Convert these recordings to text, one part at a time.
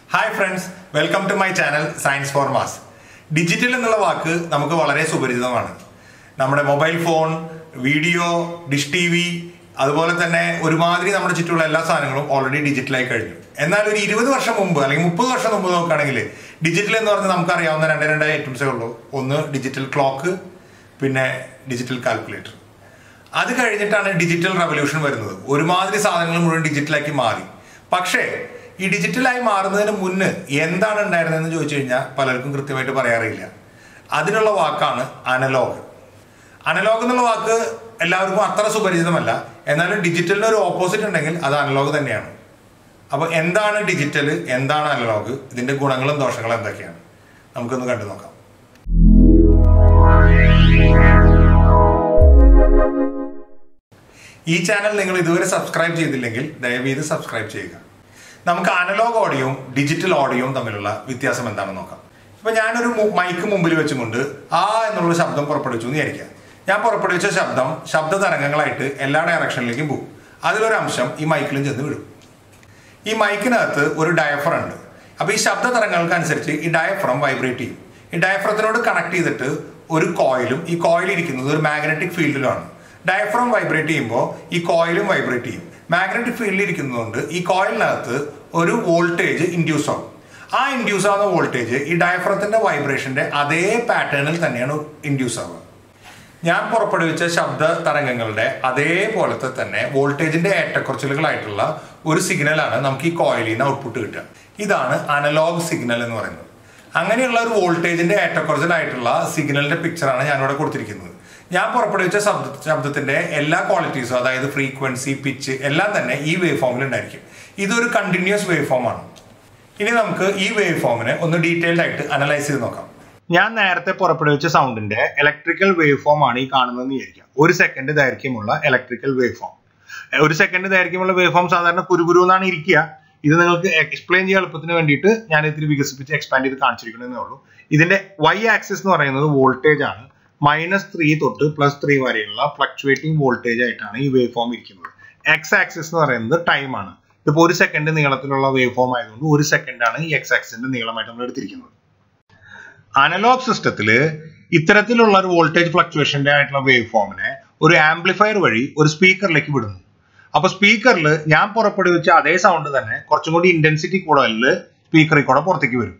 hi friends welcome to my channel science for mass digital എന്നുള്ള വാക്ക് നമുക്ക് വളരെ സുപരിചിതമാണ് നമ്മുടെ mobile phone video dish T V അതുപോലെ തന്നെ ഒരുമാതിരി നമ്മുടെ ചുറ്റുമുള്ള എല്ലാ സാധനങ്ങളും ഓൾറെഡി ഡിജിറ്റലായി കഴിഞ്ഞു എന്നാൽ ഒരു ഇരുപത് വർഷം മുമ്പ് അല്ലെങ്കിൽ മുപ്പത് വർഷം മുമ്പ് നോക്കുകയാണെങ്കിൽ ഡിജിറ്റൽ എന്ന് പറഞ്ഞാൽ നമുക്കറിയാവുന്ന രണ്ട് രണ്ട് ഐറ്റംസേ ഉള്ളൂ ഒന്ന് ഡിജിറ്റൽ ക്ലോക്ക് പിന്നെ ഡിജിറ്റൽ കാൽക്കുലേറ്റർ അത് കഴിഞ്ഞിട്ടാണ് ഡിജിറ്റൽ റവല്യൂഷൻ വരുന്നത് ഒരുമാതിരി സാധനങ്ങൾ മുഴുവൻ ഡിജിറ്റലാക്കി മാറി പക്ഷേ ഈ ഡിജിറ്റലായി മാറുന്നതിന് മുന്ന് എന്താണ് ഉണ്ടായിരുന്നതെന്ന് ചോദിച്ചു കഴിഞ്ഞാൽ പലർക്കും കൃത്യമായിട്ട് പറയാറില്ല അതിനുള്ള വാക്കാണ് അനലോഗ് അനലോഗ് എന്നുള്ള വാക്ക് എല്ലാവർക്കും അത്ര സുപരിചിതമല്ല എന്നാലും ഡിജിറ്റലിന് ഒരു ഓപ്പോസിറ്റ് ഉണ്ടെങ്കിൽ അത് അനലോഗ് തന്നെയാണ് അപ്പോൾ എന്താണ് ഡിജിറ്റൽ എന്താണ് അനലോഗ് ഇതിന്റെ ഗുണങ്ങളും ദോഷങ്ങളും എന്തൊക്കെയാണ് നമുക്കൊന്ന് കണ്ടു നോക്കാം ഈ ചാനൽ നിങ്ങൾ ഇതുവരെ സബ്സ്ക്രൈബ് ചെയ്തില്ലെങ്കിൽ ദയവ് ചെയ്ത് സബ്സ്ക്രൈബ് ചെയ്യുക നമുക്ക് അനലോഗ് ഓഡിയോയും ഡിജിറ്റൽ ഓഡിയോയും തമ്മിലുള്ള വ്യത്യാസം എന്താണെന്ന് നോക്കാം ഇപ്പൊ ഞാനൊരു മു- മൈക്ക് മുമ്പിൽ വെച്ചുകൊണ്ട് ആ എന്നുള്ള ശബ്ദം പുറപ്പെടുവിച്ചു എന്ന് വിചാരിക്കാം ഞാൻ പുറപ്പെടുവിച്ച ശബ്ദം ശബ്ദ തരംഗങ്ങളായിട്ട് എല്ലാ ഡയറക്ഷനിലേക്കും പോകും അതിലൊരു അംശം ഈ മൈക്കിലും ചെന്ന് വിടും ഈ മൈക്കിനകത്ത് ഒരു ഡയഫ്രം ഉണ്ട് അപ്പൊ ഈ ശബ്ദ തരംഗങ്ങൾക്കനുസരിച്ച് ഈ ഡയഫ്രം വൈബ്രേറ്റ് ചെയ്യും ഈ ഡയഫ്രത്തിനോട് കണക്ട് ചെയ്തിട്ട് ഒരു കോയിലും ഈ കോയിൽ ഇരിക്കുന്നത് ഒരു മാഗ്നറ്റിക് ഫീൽഡിലുമാണ് ഡയഫ്രം വൈബ്രേറ്റ് ചെയ്യുമ്പോൾ ഈ കോയിലും വൈബ്രേറ്റ് ചെയ്യും മാഗ്നറ്റിക് ഫീൽഡിൽ ഇരിക്കുന്നതുകൊണ്ട് ഈ കോയിലിനകത്ത് ഒരു വോൾട്ടേജ് ഇൻഡ്യൂസ് ആവും ആ ഇൻഡ്യൂസ് ആവുന്ന വോൾട്ടേജ് ഈ ഡയഫ്രത്തിന്റെ വൈബ്രേഷന്റെ അതേ പാറ്റേണിൽ തന്നെയാണ് ഇൻഡ്യൂസ് ആവുക ഞാൻ പുറപ്പെടുവിച്ച ശബ്ദ തരംഗങ്ങളുടെ അതേപോലത്തെ തന്നെ വോൾട്ടേജിന്റെ ഏറ്റക്കുറച്ചിലുകളായിട്ടുള്ള ഒരു സിഗ്നലാണ് നമുക്ക് ഈ കോയിലിൽ നിന്ന് ഔട്ട്പുട്ട് കിട്ടുക ഇതാണ് അനലോഗ് സിഗ്നൽ എന്ന് പറയുന്നത് അങ്ങനെയുള്ള ഒരു വോൾട്ടേജിന്റെ ഏറ്റക്കുറച്ചിലായിട്ടുള്ള സിഗ്നലിന്റെ പിക്ചറാണ് ഞാനിവിടെ കൊടുത്തിരിക്കുന്നത് ഞാൻ പുറപ്പെടുവിച്ച ശബ്ദ ശബ്ദത്തിന്റെ എല്ലാ ക്വാളിറ്റീസും അതായത് ഫ്രീക്വൻസി പിച്ച് എല്ലാം തന്നെ ഈ വേവ് ഫോമിൽ ഉണ്ടായിരിക്കും ഇതൊരു കണ്ടിന്യൂസ് വേവ് ഫോം ആണ് ഇനി നമുക്ക് ഈ വേവ് ഫോമിനെ ഒന്ന് ഡീറ്റെയിൽഡ് ആയിട്ട് അനലൈസ് ചെയ്ത് നോക്കാം ഞാൻ നേരത്തെ പുറപ്പെടുവിച്ച സൗണ്ടിന്റെ ഇലക്ട്രിക്കൽ വേവ് ഫോം ആണ് ഈ കാണുന്നതെന്ന് വിചാരിക്കാം ഒരു സെക്കൻഡ് ദൈർഘ്യമുള്ള ഇലക്ട്രിക്കൽ വേവ് ഫോം ഒരു സെക്കൻഡ് ദൈർഘ്യമുള്ള വേവ് ഫോം സാധാരണ കുരുകുരു എന്നാണ് ഇരിക്കുക ഇത് നിങ്ങൾക്ക് എക്സ്പ്ലെയിൻ ചെയ്യാൻ എളുപ്പത്തിന് വേണ്ടിയിട്ട് ഞാൻ ഇതിൽ വികസിപ്പിച്ച് എക്സ്പാൻഡ് ചെയ്ത് കാണിച്ചിരിക്കുന്നതേ ഉള്ളൂ ഇതിന്റെ വൈ ആക്സിസ് എന്ന് പറയുന്നത് വോൾട്ടേജ് ആണ് മൈനസ് ത്രീ തൊട്ട് പ്ലസ് ത്രീ വരെയുള്ള ഫ്ലക്ച്വേറ്റിംഗ് വോൾട്ടേജ് ആയിട്ടാണ് ഈ വേവ് ഫോം ഇരിക്കുന്നത് എക്സ് ആക്സിസ് എന്ന് പറയുന്നത് ടൈം ആണ് ഇതിപ്പോ ഒരു സെക്കൻഡ് നീളത്തിലുള്ള വേവ് ഫോം ആയതുകൊണ്ട് ഒരു സെക്കൻഡ് ആണ് ഈ എക്സ് ആക്സിന്റെ നീളമായിട്ട് നമ്മൾ എടുത്തിരിക്കുന്നത് അനലോഗ് സിസ്റ്റത്തിൽ ഇത്തരത്തിലുള്ള ഒരു വോൾട്ടേജ് ഫ്ലക്ച്വേഷന്റെ ആയിട്ടുള്ള വേവ് ഫോമിനെ ഒരു ആംപ്ലിഫയർ വഴി ഒരു സ്പീക്കറിലേക്ക് വിടുന്നു അപ്പൊ സ്പീക്കറിൽ ഞാൻ പുറപ്പെടുവിച്ച അതേ സൗണ്ട് തന്നെ കുറച്ചും കൂടി ഇന്റൻസിറ്റി കൂടുതലിൽ സ്പീക്കറിൽ കൂടെ പുറത്തേക്ക് വരും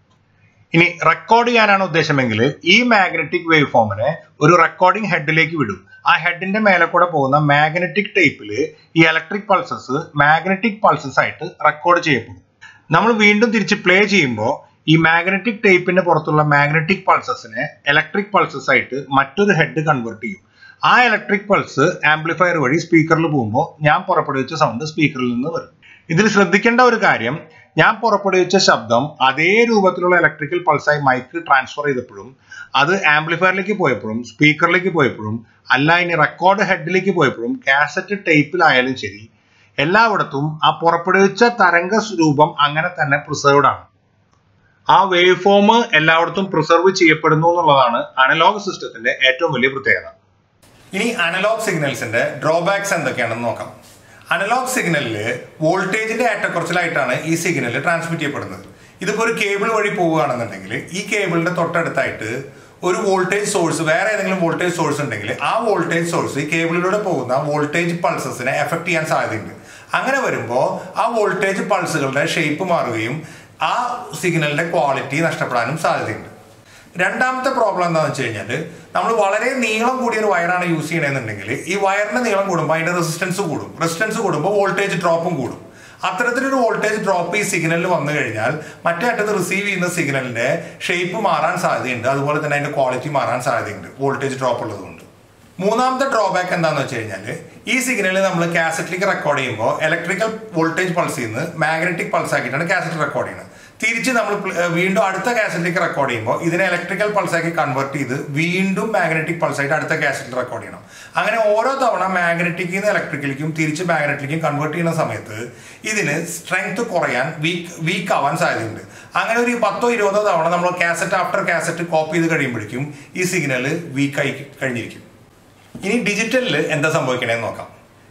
ഇനി റെക്കോർഡ് ചെയ്യാനാണ് ഉദ്ദേശമെങ്കിൽ ഈ മാഗ്നറ്റിക് വേവ് ഫോമിനെ ഒരു റെക്കോർഡിംഗ് ഹെഡിലേക്ക് വിടും ആ ഹെഡിന്റെ മേലെ കൂടെ പോകുന്ന മാഗ്നറ്റിക് ടേപ്പിൽ ഈ ഇലക്ട്രിക് പൾസസ് മാഗ്നറ്റിക് പൾസസ് ആയിട്ട് റെക്കോർഡ് ചെയ്യപ്പെടും നമ്മൾ വീണ്ടും തിരിച്ച് പ്ലേ ചെയ്യുമ്പോൾ ഈ മാഗ്നറ്റിക് ടേപ്പിന്റെ പുറത്തുള്ള മാഗ്നറ്റിക് പൾസസിനെ ഇലക്ട്രിക് പൾസസ് ആയിട്ട് മറ്റൊരു ഹെഡ് കൺവേർട്ട് ചെയ്യും ആ ഇലക്ട്രിക് പൾസ് ആംപ്ലിഫയർ വഴി സ്പീക്കറിൽ പോകുമ്പോൾ ഞാൻ പുറപ്പെടുവിച്ച സൗണ്ട് സ്പീക്കറിൽ നിന്ന് വരും ഇതിൽ ശ്രദ്ധിക്കേണ്ട ഒരു കാര്യം ഞാൻ പുറപ്പെടുവിച്ച ശബ്ദം അതേ രൂപത്തിലുള്ള ഇലക്ട്രിക്കൽ പൾസായി മൈക്ക് ട്രാൻസ്ഫർ ചെയ്തപ്പോഴും അത് ആംപ്ലിഫയറിലേക്ക് പോയപ്പോഴും സ്പീക്കറിലേക്ക് പോയപ്പോഴും അല്ല ഇനി റെക്കോർഡ് ഹെഡിലേക്ക് പോയപ്പോഴും കാസറ്റ് ടേപ്പിലായാലും ശരി എല്ലായിടത്തും ആ പുറപ്പെടുവിച്ച തരംഗ സ്വരൂപം അങ്ങനെ തന്നെ പ്രിസർവ്ഡ് ആണ് ആ വേവ് ഫോം എല്ലായിടത്തും പ്രിസർവ് ചെയ്യപ്പെടുന്നു എന്നുള്ളതാണ് അനലോഗ് സിസ്റ്റത്തിന്റെ ഏറ്റവും വലിയ പ്രത്യേകത ഇനി അനലോഗ് സിഗ്നൽസിന്റെ ഡ്രോബാക്സ് എന്തൊക്കെയാണെന്ന് നോക്കാം അനലോഗ് സിഗ്നലിൽ വോൾട്ടേജിന്റെ ഏറ്റക്കുറച്ചിലായിട്ടാണ് ഈ സിഗ്നൽ ട്രാൻസ്മിറ്റ് ചെയ്യപ്പെടുന്നത് ഇതിപ്പോ ഒരു കേബിൾ വഴി പോവുകയാണെന്നുണ്ടെങ്കിൽ ഈ കേബിളിന്റെ തൊട്ടടുത്തായിട്ട് ഒരു വോൾട്ടേജ് സോഴ്സ് വേറെ ഏതെങ്കിലും വോൾട്ടേജ് സോഴ്സ് ഉണ്ടെങ്കിൽ ആ വോൾട്ടേജ് സോഴ്സ് ഈ കേബിളിലൂടെ പോകുന്ന വോൾട്ടേജ് പൾസസിനെ എഫക്ട് ചെയ്യാൻ സാധ്യതയുണ്ട് അങ്ങനെ വരുമ്പോൾ ആ വോൾട്ടേജ് പൾസുകളുടെ ഷേപ്പ് മാറുകയും ആ സിഗ്നലിന്റെ ക്വാളിറ്റി നഷ്ടപ്പെടാനും സാധ്യതയുണ്ട് രണ്ടാമത്തെ പ്രോബ്ലം എന്താണെന്ന് വെച്ച് കഴിഞ്ഞാൽ നമ്മൾ വളരെ നീളം കൂടിയ ഒരു വയറാണ് യൂസ് ചെയ്യണമെന്നുണ്ടെങ്കിൽ ഈ വയറിന്റെ നീളം കൂടുമ്പോൾ അതിന്റെ റെസിസ്റ്റൻസ് കൂടും റെസിസ്റ്റൻസ് കൂടുമ്പോൾ വോൾട്ടേജ് ഡ്രോപ്പും കൂടും അത്തരത്തിലൊരു വോൾട്ടേജ് ഡ്രോപ്പ് ഈ സിഗ്നലിൽ വന്നു കഴിഞ്ഞാൽ മറ്റേ അറ്റത്ത് റിസീവ് ചെയ്യുന്ന സിഗ്നലിന്റെ ഷേപ്പ് മാറാൻ സാധ്യതയുണ്ട് അതുപോലെ തന്നെ അതിന്റെ ക്വാളിറ്റി മാറാൻ സാധ്യതയുണ്ട് വോൾട്ടേജ് ഡ്രോപ്പ് ഉള്ളതുകൊണ്ട് മൂന്നാമത്തെ ഡ്രോബാക്ക് എന്താണെന്ന് വെച്ച് കഴിഞ്ഞാൽ ഈ സിഗ്നൽ നമ്മൾ കാസറ്റിലേക്ക് റെക്കോർഡ് ചെയ്യുമ്പോൾ ഇലക്ട്രിക്കൽ വോൾട്ടേജ് പൾസിൽ നിന്ന് മാഗ്നറ്റിക് പൾസ് ആക്കിയിട്ടാണ് കാസറ്റ് റെക്കോർഡ് ചെയ്യുന്നത് തിരിച്ച് നമ്മൾ പ്ല- ഏർ വീണ്ടും അടുത്ത കാസറ്റിലേക്ക് റെക്കോർഡ് ചെയ്യുമ്പോൾ ഇതിനെ ഇലക്ട്രിക്കൽ പൾസാക്കി കൺവേർട്ട് ചെയ്ത് വീണ്ടും മാഗ്നറ്റിക് പൾസായിട്ട് അടുത്ത കാസറ്റിൽ റെക്കോർഡ് ചെയ്യണം അങ്ങനെ ഓരോ തവണ മാഗ്നറ്റിക്കിൽ നിന്ന് ഇലക്ട്രിക്കലിലേക്കും തിരിച്ച് മാഗ്നറ്റിലേക്കും കൺവേർട്ട് ചെയ്യുന്ന സമയത്ത് ഇതിന് സ്ട്രെങ്ത് കുറയാൻ വീക്ക് വീക്ക് ആവാൻ സാധ്യതയുണ്ട് അങ്ങനെ ഒരു പത്തോ ഇരുപതോ തവണ നമ്മൾ കാസറ്റ് ആഫ്റ്റർ കാസറ്റ് കോപ്പി ചെയ്ത് കഴിയുമ്പോഴേക്കും ഈ സിഗ്നൽ വീക്കായി കഴിഞ്ഞിരിക്കും ഇനി ഡിജിറ്റലിൽ എന്താ സംഭവിക്കണേന്ന് നോക്കാം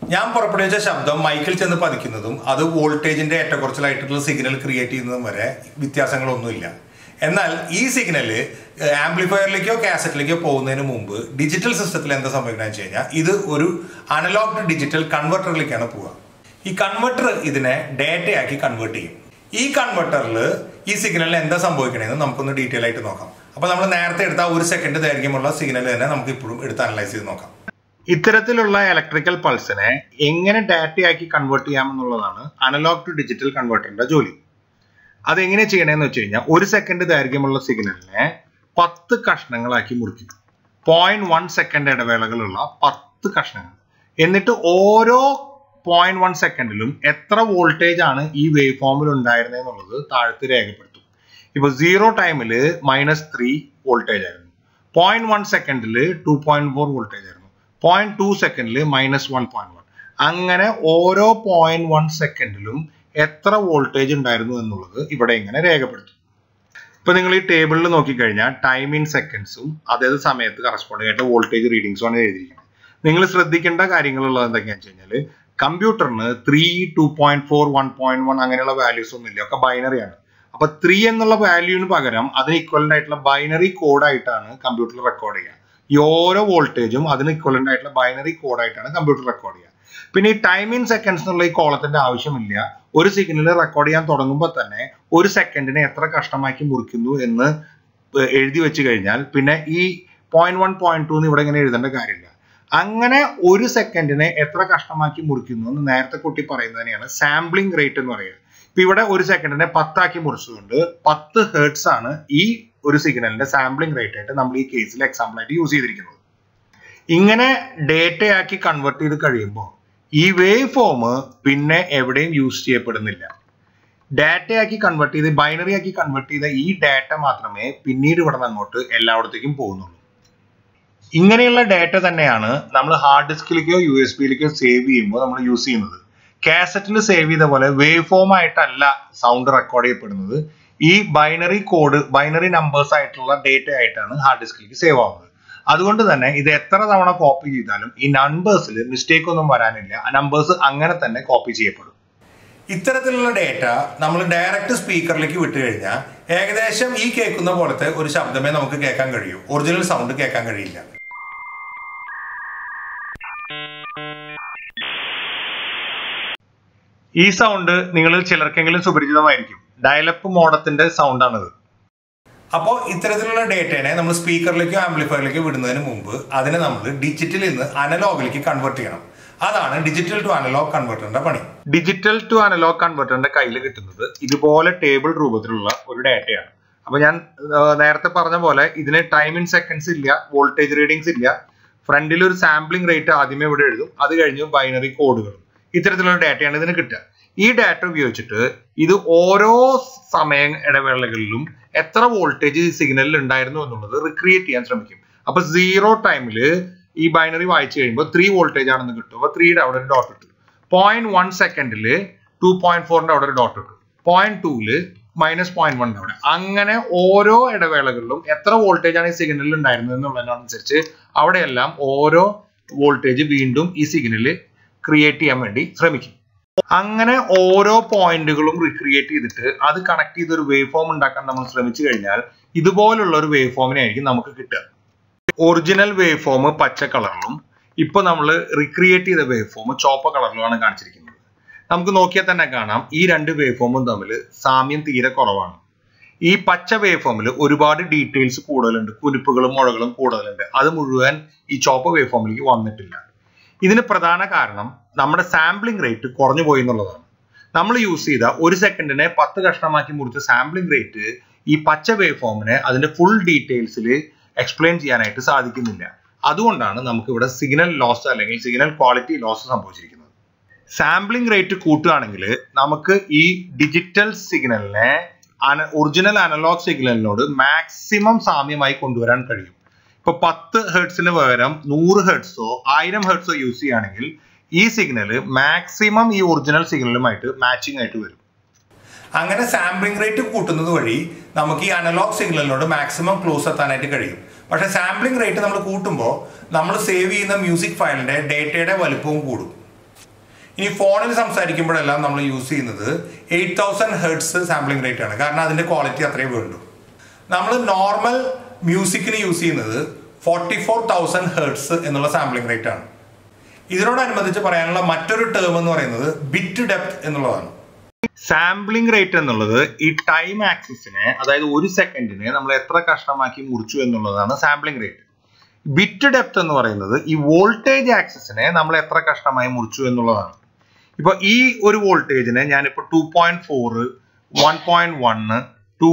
ഞാൻ പുറപ്പെടുവിച്ച ശബ്ദം മൈക്കിൽ ചെന്ന് പതിക്കുന്നതും അത് വോൾട്ടേജിന്റെ ഏറ്റക്കുറച്ചിലായിട്ടുള്ള സിഗ്നൽ ക്രിയേറ്റ് ചെയ്യുന്നതും വരെ വ്യത്യാസങ്ങളൊന്നുമില്ല എന്നാൽ ഈ സിഗ്നല് ആംപ്ലിഫയറിലേക്കോ കാസറ്റിലേക്കോ പോകുന്നതിന് മുമ്പ് ഡിജിറ്റൽ സിസ്റ്റത്തിൽ എന്താ സംഭവിക്കുന്നത് വെച്ച് കഴിഞ്ഞാൽ ഇത് ഒരു അനലോഗ് ടു ഡിജിറ്റൽ കൺവെർട്ടറിലേക്കാണ് പോവുക ഈ കൺവെർട്ടർ ഇതിനെ ഡേറ്റയാക്കി കൺവേർട്ട് ചെയ്യും ഈ കൺവെർട്ടറിൽ ഈ സിഗ്നലിന് എന്താ സംഭവിക്കണമെന്ന് നമുക്കൊന്ന് ഡീറ്റെയിൽ ആയിട്ട് നോക്കാം അപ്പോൾ നമ്മൾ നേരത്തെ എടുത്ത ഒരു സെക്കൻഡ് ദൈർഘ്യമുള്ള സിഗ്നൽ തന്നെ നമുക്ക് ഇപ്പോഴും എടുത്ത് അനലൈസ് ചെയ്ത് നോക്കാം ഇത്തരത്തിലുള്ള ഇലക്ട്രിക്കൽ പൾസിനെ എങ്ങനെ ഡാറ്റയാക്കി കൺവേർട്ട് ചെയ്യാമെന്നുള്ളതാണ് അനലോഗ് ടു ഡിജിറ്റൽ കൺവേർട്ടറിന്റെ ജോലി അതെങ്ങനെ ചെയ്യണമെന്ന് വെച്ച് കഴിഞ്ഞാൽ ഒരു സെക്കൻഡ് ദൈർഘ്യമുള്ള സിഗ്നലിനെ പത്ത് കഷ്ണങ്ങളാക്കി മുറിക്കും പോയിന്റ് വൺ സെക്കൻഡ് ഇടവേളകളുള്ള പത്ത് കഷ്ണങ്ങൾ എന്നിട്ട് ഓരോ പോയിന്റ് വൺ സെക്കൻഡിലും എത്ര വോൾട്ടേജ് ആണ് ഈ വേവ് ഫോമിൽ ഉണ്ടായിരുന്നത് എന്നുള്ളത് താഴത്ത് രേഖപ്പെടുത്തും ഇപ്പൊ സീറോ ടൈമിൽ മൈനസ് ത്രീ വോൾട്ടേജ് ആയിരുന്നു പോയിന്റ് വൺ സെക്കൻഡിൽ ടു പോയിന്റ് ഫോർ വോൾട്ടേജ് ആയിരുന്നു പോയിന്റ് ടു സെക്കൻഡിൽ മൈനസ് വൺ പോയിന്റ് വൺ അങ്ങനെ ഓരോ പോയിന്റ് വൺ സെക്കൻഡിലും എത്ര വോൾട്ടേജ് ഉണ്ടായിരുന്നു എന്നുള്ളത് ഇവിടെ ഇങ്ങനെ രേഖപ്പെടുത്തും ഇപ്പൊ നിങ്ങൾ ഈ ടേബിളിൽ നോക്കിക്കഴിഞ്ഞാൽ ടൈം ഇൻ സെക്കൻഡ്സും അതായത് സമയത്ത് കറസ്പോണ്ടിങ് ആയിട്ട് വോൾട്ടേജ് റീഡിങ്സും ആണ് എഴുതിയിരിക്കുന്നത് നിങ്ങൾ ശ്രദ്ധിക്കേണ്ട കാര്യങ്ങളുള്ളത് എന്തൊക്കെയാണെന്ന് വെച്ച് കഴിഞ്ഞാൽ കമ്പ്യൂട്ടറിന് three two point four one point one അങ്ങനെയുള്ള വാല്യൂസ് ഒന്നും ഇല്ല ഒക്കെ ബൈനറി ആണ് അപ്പൊ ത്രീ എന്നുള്ള വാല്യൂവിന് പകരം അതിന് ഇക്വലന്റ് ആയിട്ടുള്ള ബൈനറി കോഡായിട്ടാണ് കമ്പ്യൂട്ടറിൽ റെക്കോർഡ് ചെയ്യുക ഈ ഓരോ വോൾട്ടേജും അതിന് ഇക്വലന്റ് ആയിട്ടുള്ള ബൈനറി കോഡായിട്ടാണ് കമ്പ്യൂട്ടർ റെക്കോർഡ് ചെയ്യുക പിന്നെ ഈ ടൈം ഇൻ സെക്കൻഡ്സ് എന്നുള്ള ഈ കോളത്തിന്റെ ആവശ്യമില്ല ഒരു സിഗ്നൽ റെക്കോർഡ് ചെയ്യാൻ തുടങ്ങുമ്പോൾ തന്നെ ഒരു സെക്കൻഡിനെ എത്ര കഷ്ടമാക്കി മുറിക്കുന്നു എന്ന് എഴുതി വെച്ച് കഴിഞ്ഞാൽ പിന്നെ ഈ പോയിന്റ് വൺ പോയിന്റ് ടു ഇവിടെ ഇങ്ങനെ എഴുതേണ്ട കാര്യമില്ല അങ്ങനെ ഒരു സെക്കൻഡിനെ എത്ര കഷ്ടമാക്കി മുറിക്കുന്നു എന്ന് നേരത്തെ കുട്ടി പറയുന്നതിനെയാണ് സാമ്പിളിംഗ് റേറ്റ് എന്ന് പറയുക ഇപ്പൊ ഇവിടെ ഒരു സെക്കൻഡിനെ പത്താക്കി മുറിച്ചുകൊണ്ട് പത്ത് ഹേർട്സ് ആണ് ഈ ഒരു സിഗ്നലിന്റെ സാമ്പിളിംഗ് റേറ്റ് ആയിട്ട് നമ്മൾ ഈ കേസിൽ എക്സാമ്പിൾ ആയിട്ട് യൂസ് ചെയ്തിരിക്കുന്നത് ഇങ്ങനെ ഡേറ്റയാക്കി കൺവേർട്ട് ചെയ്ത് കഴിയുമ്പോൾ ഈ വേവ് ഫോം പിന്നെ എവിടെയും യൂസ് ചെയ്യപ്പെടുന്നില്ല ഡാറ്റയാക്കി കൺവേർട്ട് ചെയ്ത് ബൈനറി ആക്കി കൺവേർട്ട് ചെയ്ത ഈ ഡാറ്റ മാത്രമേ പിന്നീട് ഇവിടെ നിന്ന് അങ്ങോട്ട് എല്ലായിടത്തേക്കും പോകുന്നുള്ളൂ ഇങ്ങനെയുള്ള ഡാറ്റ തന്നെയാണ് നമ്മൾ ഹാർഡ് ഡിസ്കിലേക്കോ യു എസ് ബിയിലേക്കോ സേവ് ചെയ്യുമ്പോൾ നമ്മൾ യൂസ് ചെയ്യുന്നത് കാസറ്റിൽ സേവ് ചെയ്ത പോലെ വേവ് ഫോം ആയിട്ടല്ല സൗണ്ട് റെക്കോർഡ് ചെയ്യപ്പെടുന്നത് ഈ ബൈനറി കോഡ് ബൈനറി നമ്പേഴ്സ് ആയിട്ടുള്ള ഡേറ്റ ആയിട്ടാണ് ഹാർഡ് ഡിസ്കിലേക്ക് സേവ് ആവുന്നത് അതുകൊണ്ട് തന്നെ ഇത് എത്ര തവണ കോപ്പി ചെയ്താലും ഈ നമ്പേഴ്സിൽ മിസ്റ്റേക്ക് ഒന്നും വരാനില്ല ആ നമ്പേഴ്സ് അങ്ങനെ തന്നെ കോപ്പി ചെയ്യപ്പെടും ഇത്തരത്തിലുള്ള ഡേറ്റ നമ്മൾ ഡയറക്റ്റ് സ്പീക്കറിലേക്ക് വിട്ടു കഴിഞ്ഞാൽ ഏകദേശം ഈ കേൾക്കുന്ന പോലത്തെ ഒരു ശബ്ദമേ നമുക്ക് കേൾക്കാൻ കഴിയൂ ഒറിജിനൽ സൗണ്ട് കേൾക്കാൻ കഴിയില്ല ഈ സൗണ്ട് നിങ്ങളിൽ ചിലർക്കെങ്കിലും സുപരിചിതമായിരിക്കും ഡയലപ്പ് മോഡത്തിന്റെ സൗണ്ടാണിത് അപ്പോൾ ഇത്തരത്തിലുള്ള ഡേറ്റയെ നമ്മൾ സ്പീക്കറിലേക്കോ ആംപ്ലിഫയറിലേക്കോ വിടുന്നതിന് മുമ്പ് അതിനെ നമ്മൾ ഡിജിറ്റലിൽ നിന്ന് അനലോഗിലേക്ക് കൺവേർട്ട് ചെയ്യണം അതാണ് ഡിജിറ്റൽ ടു അനലോഗ് കൺവെർട്ടറിന്റെ പണി ഡിജിറ്റൽ ടു അനലോഗ് കൺവെർട്ടറിന്റെ കയ്യിൽ കിട്ടുന്നത് ഇതുപോലെ ടേബിൾ രൂപത്തിലുള്ള ഒരു ഡേറ്റയാണ് അപ്പൊ ഞാൻ നേരത്തെ പറഞ്ഞ പോലെ ഇതിന് ടൈം ഇൻ സെക്കൻഡ്സ് ഇല്ല വോൾട്ടേജ് റീഡിങ്സ് ഇല്ല ഫ്രണ്ടിൽ ഒരു സാമ്പിളിംഗ് റേറ്റ് ആദ്യമേ ഇവിടെ എഴുതും അത് കഴിഞ്ഞ് ബൈനറി കോഡുകളും ഇത്തരത്തിലുള്ള ഡാറ്റയാണ് ഇതിന് കിട്ടുക ഈ ഡാറ്റ ഉപയോഗിച്ചിട്ട് ഇത് ഓരോ സമയ ഇടവേളകളിലും എത്ര വോൾട്ടേജ് സിഗ്നലിൽ ഉണ്ടായിരുന്നു എന്നുള്ളത് റിക്രിയേറ്റ് ചെയ്യാൻ ശ്രമിക്കും അപ്പൊ സീറോ ടൈമില് ഈ ബൈനറി വായിച്ചു കഴിയുമ്പോൾ ത്രീ വോൾട്ടേജ് ആണെന്ന് കിട്ടും അപ്പൊ ത്രീയുടെ അവിടെ ഒരു ഡോട്ട് ഇട്ടു പോയിന്റ് വൺ സെക്കൻഡില് ടു പോയിന്റ് ഫോറിന്റെ അവിടെ ഒരു ഡോട്ട് ഇട്ടു പോയിന്റ് ടൂല് മൈനസ് പോയിന്റ് വൺ അവിടെ അങ്ങനെ ഓരോ ഇടവേളകളിലും എത്ര വോൾട്ടേജ് ആണ് ഈ സിഗ്നലിൽ ഉണ്ടായിരുന്നത് എന്നുള്ളതിനനുസരിച്ച് അവിടെയെല്ലാം ഓരോ വോൾട്ടേജ് വീണ്ടും ഈ സിഗ്നല് ക്രിയേറ്റ് ചെയ്യാൻ വേണ്ടി ശ്രമിക്കും അങ്ങനെ ഓരോ പോയിന്റുകളും റിക്രിയേറ്റ് ചെയ്തിട്ട് അത് കണക്ട് ചെയ്ത് ഒരു വേവ് ഫോം ഉണ്ടാക്കാൻ നമ്മൾ ശ്രമിച്ചു കഴിഞ്ഞാൽ ഇതുപോലുള്ള ഒരു വേവ് ഫോമിനെ ആയിരിക്കും നമുക്ക് കിട്ടുക ഒറിജിനൽ വേവ് ഫോം പച്ച കളറിലും ഇപ്പൊ നമ്മൾ റിക്രിയേറ്റ് ചെയ്ത വേവ് ഫോം ചോപ്പ കളറിലുമാണ് കാണിച്ചിരിക്കുന്നത് നമുക്ക് നോക്കിയാൽ തന്നെ കാണാം ഈ രണ്ട് വേവ് ഫോമും തമ്മിൽ സാമ്യം തീരെ കുറവാണ് ഈ പച്ച വേവ് ഫോമിൽ ഒരുപാട് ഡീറ്റെയിൽസ് കൂടുതലുണ്ട് കുനിപ്പുകളും മുഴകളും കൂടുതലുണ്ട് അത് മുഴുവൻ ഈ ചോപ്പ വേവ് ഫോമിലേക്ക് വന്നിട്ടില്ല ഇതിന് പ്രധാന കാരണം നമ്മുടെ സാമ്പിളിംഗ് റേറ്റ് കുറഞ്ഞു പോയി എന്നുള്ളതാണ് നമ്മൾ യൂസ് ചെയ്ത ഒരു സെക്കൻഡിനെ പത്ത് കഷ്ണമാക്കി മുറിച്ച സാമ്പിളിംഗ് റേറ്റ് ഈ പച്ച വേവ് ഫോമിനെ അതിന്റെ ഫുൾ ഡീറ്റെയിൽസിൽ എക്സ്പ്ലെയിൻ ചെയ്യാനായിട്ട് സാധിക്കുന്നില്ല അതുകൊണ്ടാണ് നമുക്ക് ഇവിടെ സിഗ്നൽ ലോസ് അല്ലെങ്കിൽ സിഗ്നൽ ക്വാളിറ്റി ലോസ് സംഭവിച്ചിരിക്കുന്നത് സാമ്പിളിംഗ് റേറ്റ് കൂട്ടുകയാണെങ്കിൽ നമുക്ക് ഈ ഡിജിറ്റൽ സിഗ്നലിനെ ഒറിജിനൽ അനലോഗ് സിഗ്നലിനോട് മാക്സിമം സാമ്യമായി കൊണ്ടുവരാൻ കഴിയും ഇപ്പൊ പത്ത് ഹെർട്സിന് പകരം നൂറ് ഹെർട്സോ ആയിരം ഹെർട്സോ യൂസ് ചെയ്യുകയാണെങ്കിൽ ഈ സിഗ്നൽ മാക്സിമം ഈ ഒറിജിനൽ സിഗ്നലുമായിട്ട് മാച്ചിങ് ആയിട്ട് വരും അങ്ങനെ സാമ്പിളിംഗ് റേറ്റ് കൂട്ടുന്നത് വഴി നമുക്ക് ഈ അനലോഗ് സിഗ്നലിനോട് മാക്സിമം ക്ലോസ് എത്താനായിട്ട് കഴിയും പക്ഷെ സാമ്പിളിംഗ് റേറ്റ് നമ്മൾ കൂട്ടുമ്പോൾ നമ്മൾ സേവ് ചെയ്യുന്ന മ്യൂസിക് ഫയലിന്റെ ഡേറ്റയുടെ വലുപ്പവും കൂടും ഇനി ഫോണിൽ സംസാരിക്കുമ്പോഴെല്ലാം നമ്മൾ യൂസ് ചെയ്യുന്നത് eight thousand hertz sampling rate ആണ് കാരണം അതിന്റെ ക്വാളിറ്റി അത്രയും വേണ്ടു നമ്മൾ നോർമൽ മ്യൂസിക്കിന് യൂസ് ചെയ്യുന്നത് ഫോർട്ടി ഫോർ തൗസൻഡ് ഹെർട്സ് എന്നുള്ള സാമ്പിളിംഗ് റേറ്റ് ആണ് ഇതിനോടനുബന്ധിച്ച് പറയാനുള്ള മറ്റൊരു ടേം എന്ന് പറയുന്നത് ബിറ്റ് ഡെപ്ത് എന്നുള്ളതാണ് സാമ്പിളിംഗ് റേറ്റ് എന്നുള്ളത് ഈ ടൈം ആക്സിസിനെ അതായത് ഒരു സെക്കൻഡിനെ നമ്മൾ എത്ര കഷ്ണമാക്കി മുറിച്ചു എന്നുള്ളതാണ് സാമ്പിളിംഗ് റേറ്റ് ബിറ്റ് ഡെപ്ത് എന്ന് പറയുന്നത് ഈ വോൾട്ടേജ് ആക്സിസിനെ നമ്മൾ എത്ര കഷ്ണമായി മുറിച്ചു എന്നുള്ളതാണ് ഇപ്പൊ ഈ ഒരു വോൾട്ടേജിനെ ഞാനിപ്പോൾ two point four one point one two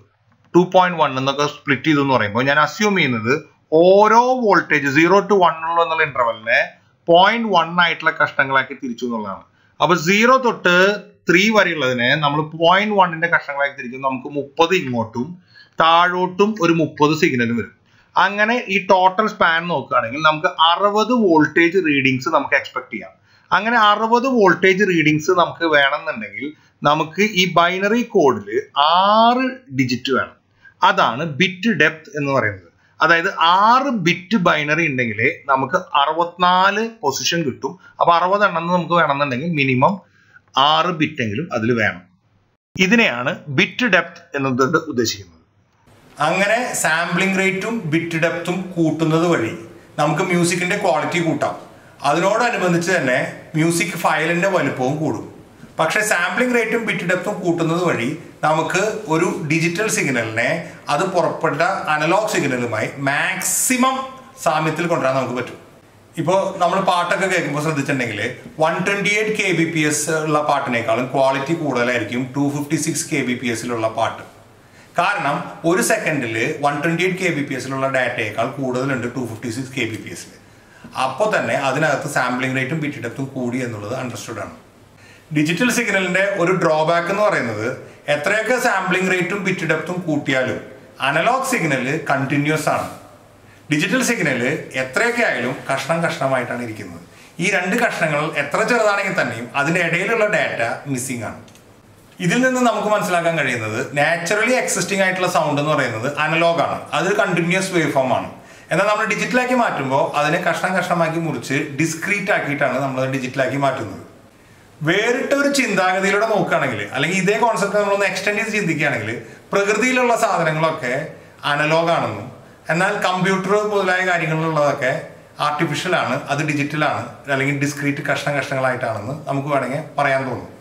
two point one എന്നൊക്കെ സ്പ്ലിറ്റ് ചെയ്തു എന്ന് പറയുമ്പോൾ ഞാൻ അസ്യൂം ചെയ്യുന്നത് ഓരോ വോൾട്ടേജ് സീറോ ടു വൺ ഉള്ള എന്നുള്ള ഇന്റർവെലിനെ പോയിന്റ് വൺ ആയിട്ടുള്ള കഷ്ണങ്ങളാക്കി തിരിച്ചു എന്നുള്ളതാണ് അപ്പൊ സീറോ തൊട്ട് ത്രീ വരെയുള്ളതിനെ നമ്മൾ പോയിന്റ് വണ്ണിന്റെ കഷ്ണങ്ങളാക്കി തിരിക്കും നമുക്ക് മുപ്പത് ഇങ്ങോട്ടും താഴോട്ടും ഒരു മുപ്പത് സിഗ്നൽ വരും അങ്ങനെ ഈ ടോട്ടൽ സ്പാൻ നോക്കുകയാണെങ്കിൽ നമുക്ക് അറുപത് വോൾട്ടേജ് റീഡിങ്സ് നമുക്ക് എക്സ്പെക്ട് ചെയ്യാം അങ്ങനെ അറുപത് വോൾട്ടേജ് റീഡിങ്സ് നമുക്ക് വേണമെന്നുണ്ടെങ്കിൽ നമുക്ക് ഈ ബൈനറി കോഡിൽ ആറ് ഡിജിറ്റ് വേണം അതാണ് ബിറ്റ് ഡെപ്ത് എന്ന് പറയുന്നത് അതായത് ആറ് ബിറ്റ് ബൈനറി ഉണ്ടെങ്കിൽ നമുക്ക് അറുപത്തിനാല് പൊസിഷൻ കിട്ടും അപ്പൊ അറുപതെണ്ണം നമുക്ക് വേണമെന്നുണ്ടെങ്കിൽ മിനിമം ആറ് ബിറ്റെങ്കിലും അതിൽ വേണം ഇതിനെയാണ് ബിറ്റ് ഡെപ്ത് എന്നതുകൊണ്ട് ഉദ്ദേശിക്കുന്നത് അങ്ങനെ സാമ്പിളിംഗ് റേറ്റും ബിറ്റ് ഡെപ്തും കൂട്ടുന്നത് വഴി നമുക്ക് മ്യൂസിക്കിന്റെ ക്വാളിറ്റി കൂട്ടാം അതിനോടനുബന്ധിച്ച് തന്നെ മ്യൂസിക് ഫയലിന്റെ വലുപ്പവും കൂടും പക്ഷേ സാമ്പിളിംഗ് റേറ്റും ബിറ്റ് ഡെപ്തും കൂട്ടുന്നത് വഴി നമുക്ക് ഒരു ഡിജിറ്റൽ സിഗ്നലിനെ അത് പുറപ്പെട്ട അനലോഗ് സിഗ്നലുമായി മാക്സിമം സാമ്യത്തിൽ കൊണ്ടുവരാൻ നമുക്ക് പറ്റും ഇപ്പോൾ നമ്മൾ പാട്ടൊക്കെ കേൾക്കുമ്പോൾ ശ്രദ്ധിച്ചിട്ടുണ്ടെങ്കിൽ one twenty eight K B P S ഉള്ള പാട്ടിനേക്കാളും ക്വാളിറ്റി കൂടുതലായിരിക്കും two fifty six K B P എസിലുള്ള പാട്ട് കാരണം ഒരു സെക്കൻഡിൽ one twenty eight K B P എസിലുള്ള ഡാറ്റയേക്കാൾ കൂടുതലുണ്ട് two fifty six K B P എസിൽ അപ്പോൾ തന്നെ അതിനകത്ത് സാമ്പിളിംഗ് റേറ്റും ബിറ്റ് ഡെപ്തും കൂടി എന്നുള്ളത് അണ്ടർസ്റ്റുഡ് ആണ് ഡിജിറ്റൽ സിഗ്നലിന്റെ ഒരു ഡ്രോബാക്ക് എന്ന് പറയുന്നത് എത്രയൊക്കെ സാമ്പിളിംഗ് റേറ്റും ബിറ്റ് ഡെപ്തും കൂട്ടിയാലും അനലോഗ് സിഗ്നല് കണ്ടിന്യൂസ് ആണ് ഡിജിറ്റൽ സിഗ്നല് എത്രയൊക്കെ ആയാലും കഷ്ണം കഷ്ണമായിട്ടാണ് ഇരിക്കുന്നത് ഈ രണ്ട് കഷ്ണങ്ങൾ എത്ര ചെറുതാണെങ്കിൽ തന്നെയും അതിന്റെ ഇടയിലുള്ള ഡാറ്റ മിസ്സിംഗ് ആണ് ഇതിൽ നിന്ന് നമുക്ക് മനസ്സിലാക്കാൻ കഴിയുന്നത് നാച്ചുറലി എക്സിസ്റ്റിംഗ് ആയിട്ടുള്ള സൗണ്ട് എന്ന് പറയുന്നത് അനലോഗ് ആണ് അതൊരു കണ്ടിന്യൂസ് വേവ് ഫോം ആണ് എന്നാൽ നമ്മൾ ഡിജിറ്റലാക്കി മാറ്റുമ്പോൾ അതിനെ കഷ്ണം കഷ്ണമാക്കി മുറിച്ച് ഡിസ്ക്രീറ്റ് ആക്കിയിട്ടാണ് നമ്മൾ ഡിജിറ്റലാക്കി മാറ്റുന്നത് വേറിട്ട ഒരു ചിന്താഗതിയിലൂടെ നോക്കുകയാണെങ്കിൽ അല്ലെങ്കിൽ ഇതേ കോൺസെപ്റ്റ് നമ്മളൊന്ന് എക്സ്റ്റെൻഡ് ചെയ്ത് ചിന്തിക്കുകയാണെങ്കിൽ പ്രകൃതിയിലുള്ള സാധനങ്ങളൊക്കെ അനലോഗ് ആണെന്നും എന്നാൽ കമ്പ്യൂട്ടർ മുതലായ കാര്യങ്ങളിലുള്ളതൊക്കെ ആർട്ടിഫിഷ്യൽ ആണ് അത് ഡിജിറ്റൽ ആണ് അല്ലെങ്കിൽ ഡിസ്ക്രീറ്റ് കഷ്ണ കഷ്ണങ്ങളായിട്ടാണെന്ന് നമുക്ക് വേണമെങ്കിൽ പറയാൻ തോന്നും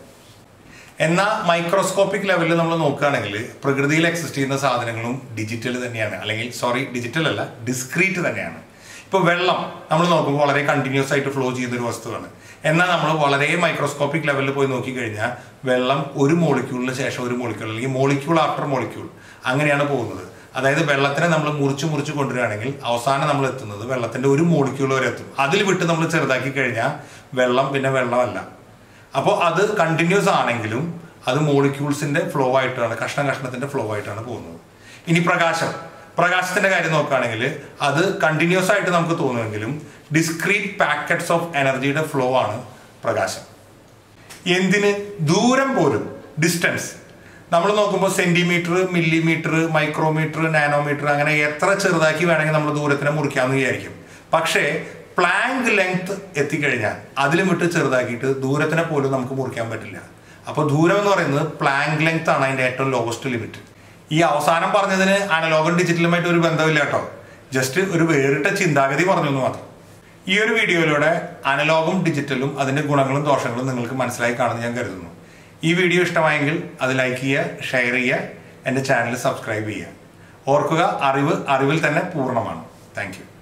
എന്നാൽ മൈക്രോസ്കോപ്പിക് ലെവലിൽ നമ്മൾ നോക്കുകയാണെങ്കിൽ പ്രകൃതിയിൽ എക്സിസ്റ്റ് ചെയ്യുന്ന സാധനങ്ങളും ഡിജിറ്റൽ തന്നെയാണ് അല്ലെങ്കിൽ സോറി ഡിജിറ്റൽ അല്ല ഡിസ്ക്രീറ്റ് തന്നെയാണ് ഇപ്പോൾ വെള്ളം നമ്മൾ നോക്കുമ്പോൾ വളരെ കണ്ടിന്യൂസ് ആയിട്ട് ഫ്ലോ ചെയ്തൊരു വസ്തുവാണ് എന്നാൽ നമ്മൾ വളരെ മൈക്രോസ്കോപ്പിക് ലെവലിൽ പോയി നോക്കിക്കഴിഞ്ഞാൽ വെള്ളം ഒരു മോളിക്യൂളിന് ശേഷം ഒരു മോളിക്യൂൾ അല്ലെങ്കിൽ മോളിക്യൂൾ ആഫ്റ്റർ മോളിക്യൂൾ അങ്ങനെയാണ് പോകുന്നത് അതായത് വെള്ളത്തിനെ നമ്മൾ മുറിച്ച് മുറിച്ച് കൊണ്ടുവരികയാണെങ്കിൽ അവസാനം നമ്മൾ എത്തുന്നത് വെള്ളത്തിന്റെ ഒരു മോളിക്യൂൾ വരെ എത്തും അതിൽ വിട്ട് നമ്മൾ ചെറുതാക്കി കഴിഞ്ഞാൽ വെള്ളം പിന്നെ വെള്ളമല്ല അപ്പോൾ അത് കണ്ടിന്യൂസ് ആണെങ്കിലും അത് മോളിക്യൂൾസിന്റെ ഫ്ലോ ആയിട്ടാണ് കഷ്ണ കഷ്ണത്തിന്റെ ഫ്ലോ ആയിട്ടാണ് പോകുന്നത് ഇനി പ്രകാശം പ്രകാശത്തിന്റെ കാര്യം നോക്കുകയാണെങ്കിൽ അത് കണ്ടിന്യൂസ് ആയിട്ട് നമുക്ക് തോന്നുമെങ്കിലും ഡിസ്ക്രീറ്റ് പാക്കറ്റ്സ് ഓഫ് എനർജിയുടെ ഫ്ലോ ആണ് പ്രകാശം എന്തിന് ദൂരം പോലും ഡിസ്റ്റൻസ് നമ്മൾ നോക്കുമ്പോൾ സെന്റിമീറ്റർ മില്ലിമീറ്റർ മൈക്രോമീറ്റർ നാനോമീറ്റർ അങ്ങനെ എത്ര ചെറുതാക്കി വേണമെങ്കിൽ നമ്മൾ ദൂരത്തിനെ മുറിക്കാമെന്ന് വിചാരിക്കും പക്ഷേ പ്ലാങ്ക് ലെങ്ത് എത്തിക്കഴിഞ്ഞാൽ അതിലും വിട്ട് ചെറുതാക്കിയിട്ട് ദൂരത്തിനെ പോലും നമുക്ക് മുറിക്കാൻ പറ്റില്ല അപ്പോൾ ദൂരം എന്ന് പറയുന്നത് പ്ലാങ്ക് ലെങ്ത് ആണ് അതിന്റെ ഏറ്റവും ലോവസ്റ്റ് ലിമിറ്റ് ഈ അവസാനം പറഞ്ഞതിന് അനലോഗും ഡിജിറ്റലുമായിട്ട് ഒരു ബന്ധമില്ല കേട്ടോ ജസ്റ്റ് ഒരു വേറിട്ട ചിന്താഗതി പറഞ്ഞു എന്ന് മാത്രം ഈ ഒരു വീഡിയോയിലൂടെ അനലോഗും ഡിജിറ്റലും അതിന്റെ ഗുണങ്ങളും ദോഷങ്ങളും നിങ്ങൾക്ക് മനസ്സിലായി കാണുമെന്ന് ഞാൻ കരുതുന്നു ഈ വീഡിയോ ഇഷ്ടമായെങ്കിൽ അത് ലൈക്ക് ചെയ്യുക ഷെയർ ചെയ്യുക എൻ്റെ ചാനൽ സബ്സ്ക്രൈബ് ചെയ്യുക ഓർക്കുക അറിവ് അറിവിൽ തന്നെ പൂർണ്ണമാണ് താങ്ക്